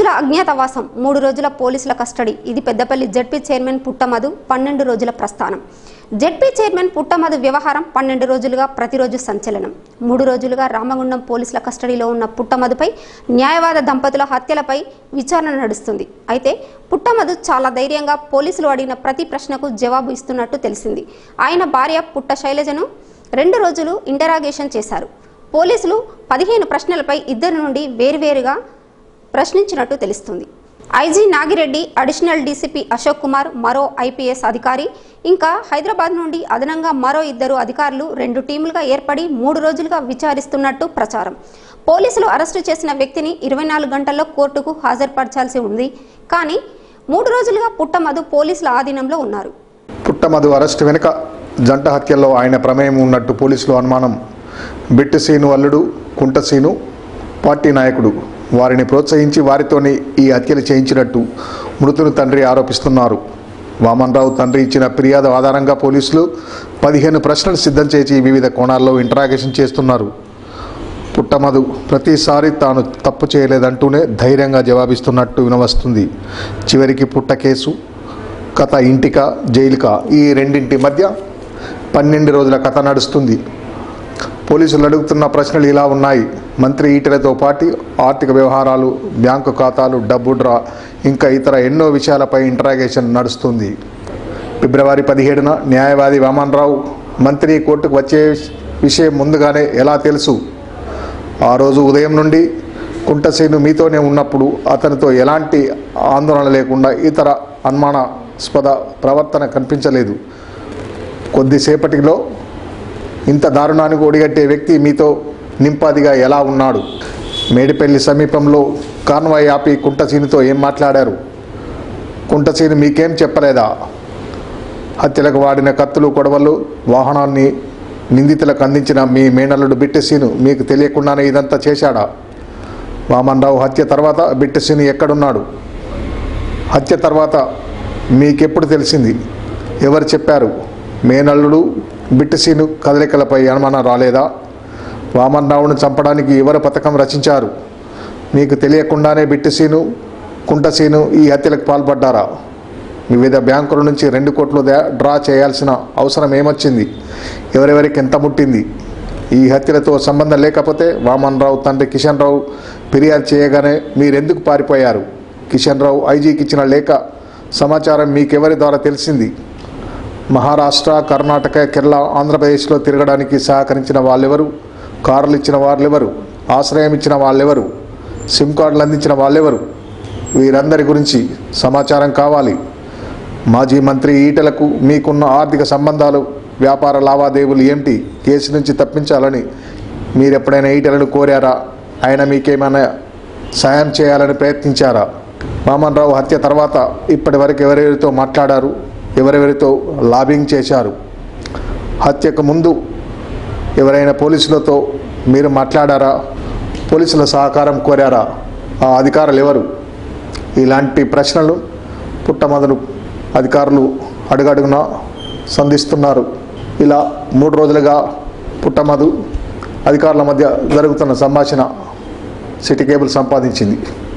రోజుల అజ్ఞాతవాసం మూడు రోజుల పోలీసుల కస్టడీ ఇది పెద్దపల్లి జడ్పీ చైర్మన్ పుట్టమధు పన్నెండు రోజుల ప్రస్థానం జడ్పీ చైర్మన్ పుట్టమధు వ్యవహారం పన్నెండు రోజులుగా ప్రతిరోజు సంచలనం మూడు రోజులుగా రామగుండం పోలీసుల కస్టడీలో ఉన్న పుట్టమధుపై న్యాయవాద దంపతుల హత్యలపై విచారణ నడుస్తుంది అయితే పుట్టమధు చాలా ధైర్యంగా పోలీసులు అడిగిన ప్రతి ప్రశ్నకు జవాబు ఇస్తున్నట్టు తెలిసింది ఆయన భార్య పుట్ట శైలజను రెండు రోజులు ఇంటరాగేషన్ చేశారు పోలీసులు పదిహేను ప్రశ్నలపై ఇద్దరి నుండి వేరువేరుగా ప్రశ్నించినట్టు తెలుస్తుంది IG Nagireddy additional DCP Ashok Kumar మరో ఐపీఎస్ అధికారి ఇంకా హైదరాబాద్ నుండి అదనంగా మరో ఇద్దరు అధికారులు రెండు టీములుగా ఏర్పడి మూడు రోజులుగా విచారిస్తున్నట్టు ప్రచారం పోలీసులు అరెస్టు చేసిన వ్యక్తిని ఇరవై నాలుగు గంటల్లో కోర్టుకు హాజరుపరచాల్సి ఉంది కానీ మూడు రోజులుగా పుట్టమధు పోలీసుల ఆధీనంలో ఉన్నారు పుట్టమధు అరెస్టు వెనుక జంట హత్యల్లో ఆయన ప్రమేయం ఉన్నట్టు పోలీసులు అనుమానం బిట్టు సీను అల్లుడు కుంట సీను పార్టీ నాయకుడు వారిని ప్రోత్సహించి వారితోనే ఈ హత్యలు చేయించినట్టు మృతుని తండ్రి ఆరోపిస్తున్నారు వామన్రావు తండ్రి ఇచ్చిన ఫిర్యాదు ఆధారంగా పోలీసులు పదిహేను ప్రశ్నలు సిద్ధం చేసి వివిధ కోణాల్లో ఇంటరాగేషన్ చేస్తున్నారు పుట్టమధు ప్రతిసారి తాను తప్పు చేయలేదంటూనే ధైర్యంగా జవాబిస్తున్నట్టు వినవస్తుంది చివరికి పుట్ట కేసు కథ ఇంటిక జైలుక ఈ రెండింటి మధ్య పన్నెండు రోజుల కథ నడుస్తుంది పోలీసులు అడుగుతున్న ప్రశ్నలు ఇలా ఉన్నాయి మంత్రి ఈటెలతో పాటు ఆర్థిక వ్యవహారాలు బ్యాంకు ఖాతాలు డబ్బు డ్రా ఇంకా ఇతర ఎన్నో విషయాలపై ఇంటరాగేషన్ నడుస్తుంది ఫిబ్రవరి పదిహేడున న్యాయవాది వామన్రావు మంత్రి కోర్టుకు వచ్చే విషయం ముందుగానే ఎలా తెలుసు ఆ రోజు ఉదయం నుండి కుంటసేను మీతోనే ఉన్నప్పుడు అతనితో ఎలాంటి ఆందోళన లేకుండా ఇతర అనుమానాస్పద ప్రవర్తన కనిపించలేదు కొద్దిసేపటిలో ఇంత దారుణానికి ఒడిగట్టే వ్యక్తి మీతో నింపాదిగా ఎలా ఉన్నాడు మేడిపల్లి సమీపంలో కాన్వాయ్ ఆపి కుంటసీనుతో ఏం మాట్లాడారు కుంటసీను మీకేం చెప్పలేదా హత్యలకు వాడిన కత్తులు కొడవలు వాహనాన్ని నిందితులకు అందించిన మీ మేనల్లుడు బిట్టెసీను మీకు తెలియకుండానే ఇదంతా చేశాడా వామన్రావు హత్య తర్వాత బిట్టెసీను ఎక్కడున్నాడు హత్య తర్వాత మీకెప్పుడు తెలిసింది ఎవరు చెప్పారు మేనల్లుడు బిట్టసీను కదలికలపై అనుమానం రాలేదా వామన్రావును చంపడానికి ఎవరు పథకం రచించారు మీకు తెలియకుండానే బిట్టసీను కుంటసీను ఈ హత్యలకు పాల్పడ్డారా వివిధ బ్యాంకుల నుంచి రెండు కోట్లు దా- డ్రా చేయాల్సిన అవసరం ఏమొచ్చింది ఎవరెవరికి ఎంత ముట్టింది ఈ హత్యలతో సంబంధం లేకపోతే వామన్ రావు తండ్రి కిషన్ రావు ఫిర్యాదు చేయగానే మీరెందుకు పారిపోయారు కిషన్ రావు ఐజీకి ఇచ్చిన లేఖ సమాచారం మీకెవరి ద్వారా తెలిసింది మహారాష్ట్ర కర్ణాటక కేరళ ఆంధ్రప్రదేశ్లో తిరగడానికి సహకరించిన వాళ్ళెవరు కార్లు ఇచ్చిన వాళ్ళెవరు ఆశ్రయం ఇచ్చిన వాళ్ళెవరు సిమ్ కార్డులు అందించిన వాళ్ళెవరు వీరందరి గురించి సమాచారం కావాలి మాజీ మంత్రి ఈటలకు మీకున్న ఆర్థిక సంబంధాలు వ్యాపార లావాదేవీలు ఏమిటి కేసు నుంచి తప్పించాలని మీరు ఎప్పుడైనా ఈటలను కోరారా ఆయన మీకేమైనా సాయం చేయాలని ప్రయత్నించారా మామన్ రావు హత్య తర్వాత ఇప్పటి వరకు ఎవరెవరితో మాట్లాడారు ఎవరెవరితో లాబింగ్ చేశారు హత్యకు ముందు ఎవరైనా పోలీసులతో మీరు మాట్లాడారా పోలీసుల సహకారం కోరారా ఆ అధికారులు ఎవరు ఇలాంటి ప్రశ్నలు పుట్టమొదలు అధికారులు అడుగడుగున సంధిస్తున్నారు ఇలా మూడు రోజులుగా పుట్టమధు అధికారుల మధ్య జరుగుతున్న సంభాషణ సిటీ కేబుల్ సంపాదించింది